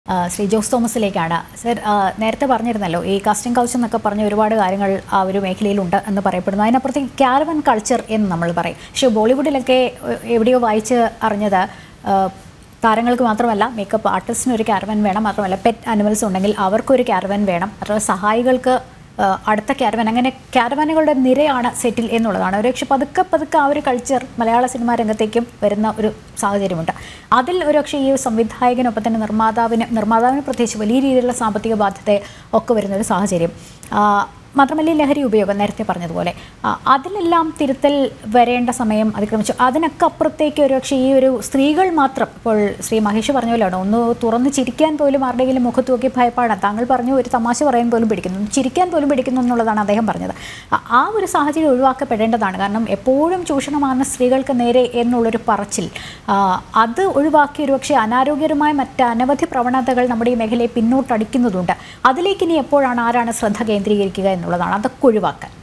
ആ, ശ്രീ ജോസ് തോമസിലേക്കാണ് സർ ആ, നേരത്തെ പറഞ്ഞിരുന്നല്ലോ ഈ കാസ്റ്റിംഗ് കൗച്ച് എന്നൊക്കെ പറഞ്ഞ ഒരുപാട് കാര്യങ്ങൾ ആ ഒരു മേഖലയിലുണ്ട് എന്ന് പറയപ്പെടുന്നു അതിനപ്പുറത്തേക്ക് ക്യാരവൻ കൾച്ചർ എന്ന് നമ്മൾ പറയും പക്ഷേ ബോളിവുഡിലൊക്കെ എ- എവിടെയോ വായിച്ച് അറിഞ്ഞത് ആ, താരങ്ങൾക്ക് മാത്രമല്ല മേക്കപ്പ് ആർട്ടിസ്റ്റിന് ഒരു ക്യാരവൻ വേണം മാത്രമല്ല പെറ്റ് ആനിമൽസ് ഉണ്ടെങ്കിൽ അവർക്കൊരു ക്യാരവൻ വേണം മാത്രമല്ല സഹായികൾക്ക് ആ, അടുത്ത ക്യാരവൻ അങ്ങനെ ക്യാരവാനുകളുടെ നിരയാണ് സെറ്റിൽ എന്നുള്ളതാണ് ഒരു പക്ഷെ പതുക്കെ പതുക്കെ ആ ഒരു കൾച്ചർ മലയാള സിനിമാ രംഗത്തേക്കും വരുന്ന ഒരു സാഹചര്യമുണ്ട് അതിൽ ഒരു പക്ഷേ ഈ സംവിധായകനൊപ്പം തന്നെ നിർമ്മാതാവിന് നിർമ്മാതാവിന് പ്രത്യേകിച്ച് വലിയ രീതിയിലുള്ള സാമ്പത്തിക ബാധ്യത ഒക്കെ വരുന്ന ഒരു സാഹചര്യം ആ, മാത്രമല്ല ഈ ലഹരി ഉപയോഗം നേരത്തെ പറഞ്ഞതുപോലെ ആ, അതിലെല്ലാം തിരുത്തൽ വരേണ്ട സമയം അതിക്രമിച്ചു അതിനൊക്കെ അപ്പുറത്തേക്ക് ഒരു പക്ഷേ ഈ ഒരു സ്ത്രീകൾ മാത്രം ഇപ്പോൾ ശ്രീ മഹേഷ് പറഞ്ഞ പോലെയാണ് ഒന്ന് തുറന്ന് ചിരിക്കാൻ പോലും ആരുടെയെങ്കിലും മുഖത്ത് നോക്കി ഭയപ്പാടാണ് താങ്കൾ പറഞ്ഞു ഒരു തമാശ പറയാൻ പോലും പിടിക്കുന്നു ചിരിക്കാൻ പോലും പിടിക്കുന്നു എന്നുള്ളതാണ് അദ്ദേഹം പറഞ്ഞത് ആ- ആ ഒരു സാഹചര്യം ഒഴിവാക്കപ്പെടേണ്ടതാണ് കാരണം എപ്പോഴും ചൂഷണമാകുന്ന സ്ത്രീകൾക്ക് നേരെ എന്നുള്ളൊരു പറച്ചിൽ ആ, അത് ഒഴിവാക്കി ഒരുപക്ഷെ അനാരോഗ്യകരമായ മറ്റ് അനവധി പ്രവണതകൾ നമ്മുടെ ഈ മേഖലയെ പിന്നോട്ടടിക്കുന്നതുണ്ട് അതിലേക്ക് ഇനി എപ്പോഴാണ് ആരാണ് ശ്രദ്ധ കേന്ദ്രീകരിക്കുക എന്നുള്ളതാണ് അതൊക്കെ ഒഴിവാക്കാൻ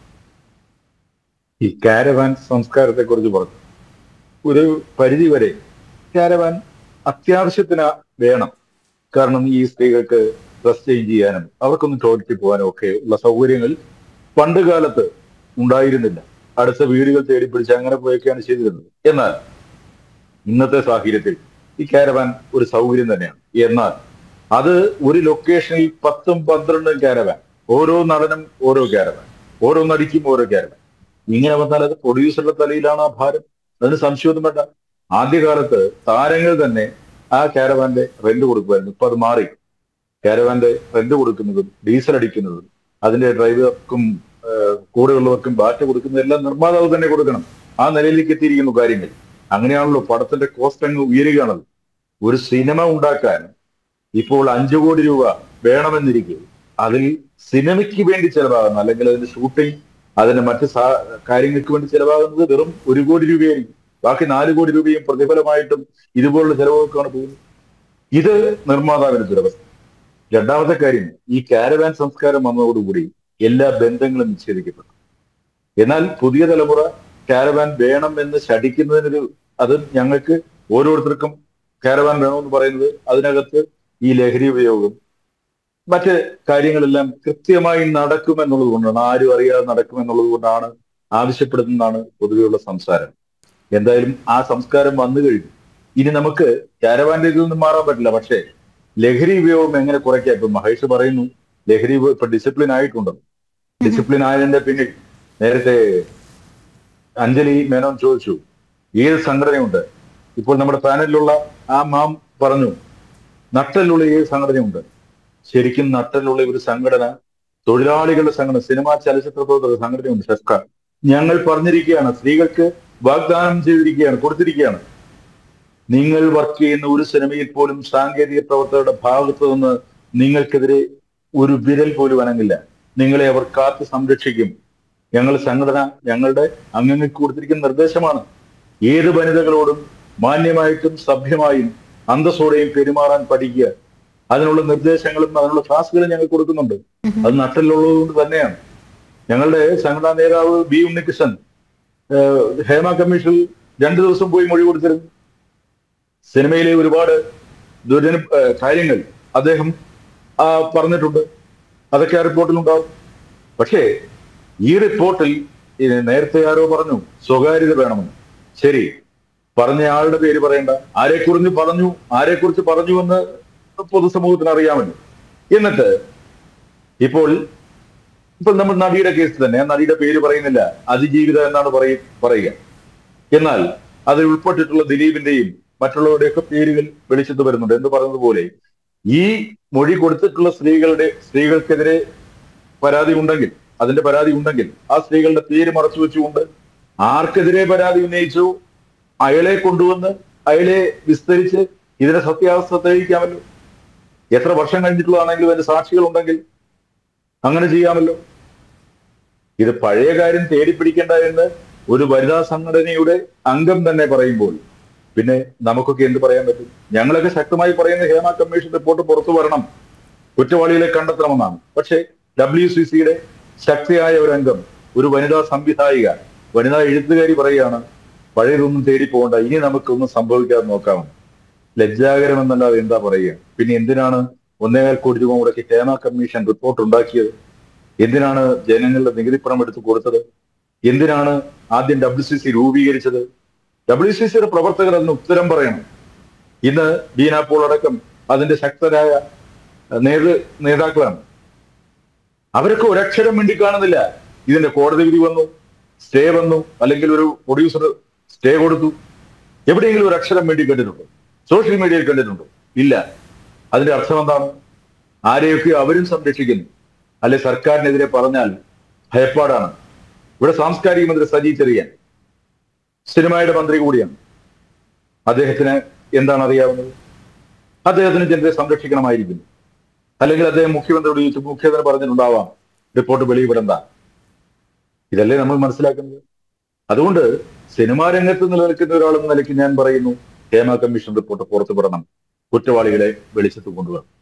ഈ കാരവാൻ സംസ്കാരത്തെ കുറിച്ച് പറഞ്ഞു ഒരു പരിധി വരെ കാരവാൻ അത്യാവശ്യത്തിന് വേണം കാരണം ഈ സ്ത്രീകൾക്ക് ഡ്രസ് ചേഞ്ച് ചെയ്യാനും അവർക്കൊന്ന് ടോയ്ലറ്റിൽ പോകാനും ഒക്കെ ഉള്ള സൗകര്യങ്ങൾ പണ്ട് കാലത്ത് ഉണ്ടായിരുന്നില്ല അടുത്ത വീടുകൾ തേടി പിടിച്ച് അങ്ങനെ പോയൊക്കെയാണ് ചെയ്തിരുന്നത് എന്നാൽ ഇന്നത്തെ സാഹചര്യത്തിൽ ഈ കാരവാൻ ഒരു സൗകര്യം തന്നെയാണ് എന്നാൽ അത് ഒരു ലൊക്കേഷനിൽ പത്തും പന്ത്രണ്ടും കാരവാൻ ഓരോ നടനും ഓരോ കാരവാൻ ഓരോ നടിക്കും ഓരോ കാരവാൻ ഇങ്ങനെ വന്നാൽ അത് പ്രൊഡ്യൂസറുടെ തലയിലാണ് ആ ഭാരം അതിന് സംശയമൊന്നും വേണ്ട ആദ്യകാലത്ത് താരങ്ങൾ തന്നെ ആ കാരവാന്റെ റെന്റ് കൊടുക്കുമായിരുന്നു ഇപ്പൊ അത് മാറി കാരവാന്റെ റെന്റ് കൊടുക്കുന്നതും ഡീസൽ അടിക്കുന്നതും അതിന്റെ ഡ്രൈവർക്കും കൂടെയുള്ളവർക്കും ബാറ്റ് കൊടുക്കുന്നതും എല്ലാം നിർമ്മാതാവ് തന്നെ കൊടുക്കണം ആ നിലയിലേക്ക് എത്തിയിരിക്കുന്നു കാര്യങ്ങൾ അങ്ങനെയാണല്ലോ പടത്തിന്റെ കോസ്റ്റ് അങ്ങ് ഉയരുകയാണത് ഒരു സിനിമ ഉണ്ടാക്കാൻ ഇപ്പോൾ അഞ്ചു കോടി രൂപ വേണമെന്നിരിക്കെ അതിൽ സിനിമയ്ക്ക് വേണ്ടി ചെലവാകുന്ന അല്ലെങ്കിൽ അതിന്റെ ഷൂട്ടിംഗ് അതിന്റെ മറ്റ് സാ- കാര്യങ്ങൾക്ക് വേണ്ടി ചെലവാകുന്നത് വെറും ഒരു കോടി രൂപയായിരിക്കും ബാക്കി നാല് കോടി രൂപയും പ്രതിഫലമായിട്ടും ഇതുപോലുള്ള ചെലവുകൾക്കാണ് പോകുന്നത് ഇത് നിർമ്മാതാവിന്റെ ദുരവസ്ഥ രണ്ടാമത്തെ കാര്യം ഈ കാരവാൻ സംസ്കാരം വന്നതോടുകൂടി എല്ലാ ബന്ധങ്ങളും വിച്ഛേദിക്കപ്പെട്ടു എന്നാൽ പുതിയ തലമുറ കാരവാൻ വേണം എന്ന് ശഠിക്കുന്നതിനൊരു അത് ഞങ്ങൾക്ക് ഓരോരുത്തർക്കും കാരവാൻ വേണമെന്ന് പറയുന്നത് അതിനകത്ത് ഈ ലഹരി ഉപയോഗം മറ്റ് കാര്യങ്ങളെല്ലാം കൃത്യമായി നടക്കുമെന്നുള്ളത് കൊണ്ടാണ് ആരും അറിയാതെ നടക്കുമെന്നുള്ളത് കൊണ്ടാണ് ആവശ്യപ്പെടുന്നതാണ് പൊതുവെയുള്ള സംസാരം എന്തായാലും ആ സംസ്കാരം വന്നു കഴിഞ്ഞു ഇനി നമുക്ക് കാരവാന്റെ ഇതിൽ നിന്ന് മാറാൻ പറ്റില്ല പക്ഷേ ലഹരി ഉപയോഗം എങ്ങനെ കുറയ്ക്കാം ഇപ്പൊ മഹേഷ് പറയുന്നു ലഹരി ഉപ- ഇപ്പൊ ഡിസിപ്ലിൻ ആയിട്ടുണ്ടെന്ന് ഡിസിപ്ലിൻ ആയതിന്റെ പിന്നിൽ നേരത്തെ അഞ്ജലി മേനോൻ ചോദിച്ചു ഏത് സംഘടനയുണ്ട് ഇപ്പോൾ നമ്മുടെ പാനലിലുള്ള ആ മാം പറഞ്ഞു നട്ടലുള്ള ഏത് സംഘടനയുണ്ട് ശരിക്കും നട്ടലുള്ള ഒരു സംഘടന തൊഴിലാളികളുടെ സംഘടന സിനിമാ ചലച്ചിത്ര പ്രവർത്തക സംഘടനയുണ്ട് ഷെഫ്ക ഞങ്ങൾ പറഞ്ഞിരിക്കുകയാണ് സ്ത്രീകൾക്ക് വാഗ്ദാനം ചെയ്തിരിക്കുകയാണ് കൊടുത്തിരിക്കുകയാണ് നിങ്ങൾ വർക്ക് ചെയ്യുന്ന ഒരു സിനിമയിൽ പോലും സാങ്കേതിക പ്രവർത്തകരുടെ ഭാഗത്തു നിന്ന് നിങ്ങൾക്കെതിരെ ഒരു വിരൽ പോലും അനങ്ങില്ല നിങ്ങളെ അവർ കാത്ത് സംരക്ഷിക്കും ഞങ്ങൾ സംഘടന ഞങ്ങളുടെ അംഗങ്ങൾക്ക് കൊടുത്തിരിക്കുന്ന നിർദ്ദേശമാണ് ഏത് വനിതകളോടും മാന്യമായിട്ടും സഭ്യമായും അന്തസ്സോടെയും പെരുമാറാൻ പഠിക്കുക അതിനുള്ള നിർദ്ദേശങ്ങളും അതിനുള്ള ക്ലാസ്സുകളും ഞങ്ങൾ കൊടുക്കുന്നുണ്ട് അത് നട്ടിലുള്ളത് കൊണ്ട് തന്നെയാണ് ഞങ്ങളുടെ സംഘടനാ നേതാവ് ബി ഉണ്ണികൃഷ്ണൻ ഏഹ്, ഹേമ കമ്മീഷനിൽ രണ്ടു ദിവസം പോയി മൊഴി കൊടുത്തിരുന്നു സിനിമയിലെ ഒരുപാട് ദുരിത ഏഹ്, കാര്യങ്ങൾ അദ്ദേഹം ആ, പറഞ്ഞിട്ടുണ്ട് അതൊക്കെ ആ റിപ്പോർട്ടിൽ ഉണ്ടാവും പക്ഷേ ഈ റിപ്പോർട്ടിൽ ഈ നേരത്തെ ആരോ പറഞ്ഞു സ്വകാര്യത വേണമെന്ന് ശരി പറഞ്ഞ ആളുടെ പേര് പറയണ്ട ആരെക്കുറിച്ച് പറഞ്ഞു ആരെക്കുറിച്ച് പറഞ്ഞു എന്ന് പൊതുസമൂഹത്തിന് അറിയാമല്ലോ എന്നിട്ട് ഇപ്പോൾ ഇപ്പോൾ നമ്മൾ നടിയുടെ കേസ് തന്നെ ആ നടിയുടെ പേര് പറയുന്നില്ല അതിജീവിത എന്നാണ് പറയ പറയുക എന്നാൽ അതിൽ ഉൾപ്പെട്ടിട്ടുള്ള ദിലീപിന്റെയും മറ്റുള്ളവരുടെയൊക്കെ പേരുകൾ വെളിച്ചത്ത് വരുന്നുണ്ട് എന്ന് പറഞ്ഞതുപോലെ ഈ മൊഴി കൊടുത്തിട്ടുള്ള സ്ത്രീകളുടെ സ്ത്രീകൾക്കെതിരെ പരാതി ഉണ്ടെങ്കിൽ അതിന്റെ പരാതി ഉണ്ടെങ്കിൽ ആ സ്ത്രീകളുടെ പേര് മറച്ചു വെച്ചുകൊണ്ട് ആർക്കെതിരെ പരാതി ഉന്നയിച്ചു അയാളെ കൊണ്ടുവന്ന് അയാളെ വിസ്തരിച്ച് ഇതിന്റെ സത്യാവസ്ഥ തെളിയിക്കാമല്ലോ എത്ര വർഷം കഴിഞ്ഞിട്ടുള്ളതാണെങ്കിലും അതിന്റെ സാക്ഷികൾ ഉണ്ടെങ്കിൽ അങ്ങനെ ചെയ്യാമല്ലോ ഇത് പഴയ കാര്യം തേടിപ്പിടിക്കേണ്ട എന്ന് ഒരു വനിതാ സംഘടനയുടെ അംഗം തന്നെ പറയുമ്പോൾ പിന്നെ നമുക്കൊക്കെ എന്ത് പറയാൻ പറ്റും ഞങ്ങളൊക്കെ ശക്തമായി പറയുന്ന ഹേമ കമ്മീഷൻ റിപ്പോർട്ട് പുറത്തു വരണം കുറ്റവാളികളെ കണ്ടെത്തണമെന്നാണ് പക്ഷേ ഡബ്ല്യു സി സിയുടെ ശക്തിയായ ഒരു അംഗം ഒരു വനിതാ സംവിധായിക വനിതാ എഴുത്തുകാരി പറയുകയാണ് പഴയതൊന്നും തേടി പോകണ്ട ഇനി നമുക്കൊന്നും സംഭവിക്കാതെ നോക്കാമെന്ന് ലജ്ജാകരമെന്നല്ലാതെ എന്താ പറയുക പിന്നെ എന്തിനാണ് ഒന്നേകാൽ കോടി രൂപ മുടക്കി ഹേമ കമ്മീഷൻ റിപ്പോർട്ട് ഉണ്ടാക്കിയത് എന്തിനാണ് ജനങ്ങളുടെ നികുതി പണം എടുത്ത് കൊടുത്തത് എന്തിനാണ് ആദ്യം ഡബ്ല്യു സി സി രൂപീകരിച്ചത് ഡബ്ല്യു സി സിയുടെ പ്രവർത്തകർ അതിന് ഉത്തരം പറയണം ഇന്ന് ബീന പോൾ അടക്കം അതിന്റെ ശക്തരായ നേതൃ നേതാക്കളാണ് അവരൊക്കെ ഒരക്ഷരം വേണ്ടി കാണുന്നില്ല ഇതിന്റെ കോടതി വിധി വന്നു സ്റ്റേ വന്നു അല്ലെങ്കിൽ ഒരു പ്രൊഡ്യൂസർ സ്റ്റേ കൊടുത്തു എവിടെയെങ്കിലും ഒരു അക്ഷരം വേണ്ടി കണ്ടിട്ടുണ്ടോ സോഷ്യൽ മീഡിയയിൽ കണ്ടിട്ടുണ്ടോ ഇല്ല അതിന്റെ അർത്ഥം എന്താണ് ആരെയൊക്കെ അവരും സംരക്ഷിക്കുന്നു അല്ലെ സർക്കാരിനെതിരെ പറഞ്ഞാൽ ഭയപ്പാടാണ് ഇവിടെ സാംസ്കാരിക മന്ത്രി സജി ചെറിയാൻ സിനിമയുടെ മന്ത്രി കൂടിയാണ് അദ്ദേഹത്തിന് എന്താണ് അറിയാവുന്നത് അദ്ദേഹത്തിന് ജനത്തെ സംരക്ഷിക്കണമായിരിക്കുന്നു അല്ലെങ്കിൽ അദ്ദേഹം മുഖ്യമന്ത്രിയോട് ചോദിച്ചു മുഖ്യമന്ത്രി പറഞ്ഞിട്ടുണ്ടാവാം റിപ്പോർട്ട് വെളിയിവിടണ്ട ഇതല്ലേ നമ്മൾ മനസ്സിലാക്കുന്നത് അതുകൊണ്ട് സിനിമാ രംഗത്ത് നിലനിൽക്കുന്ന ഒരാളെന്ന നിലയ്ക്ക് ഞാൻ പറയുന്നു ഹേമ കമ്മീഷൻ റിപ്പോർട്ട് പുറത്തുവിടണം കുറ്റവാളികളെ വെളിച്ചത്ത് കൊണ്ടുവരണം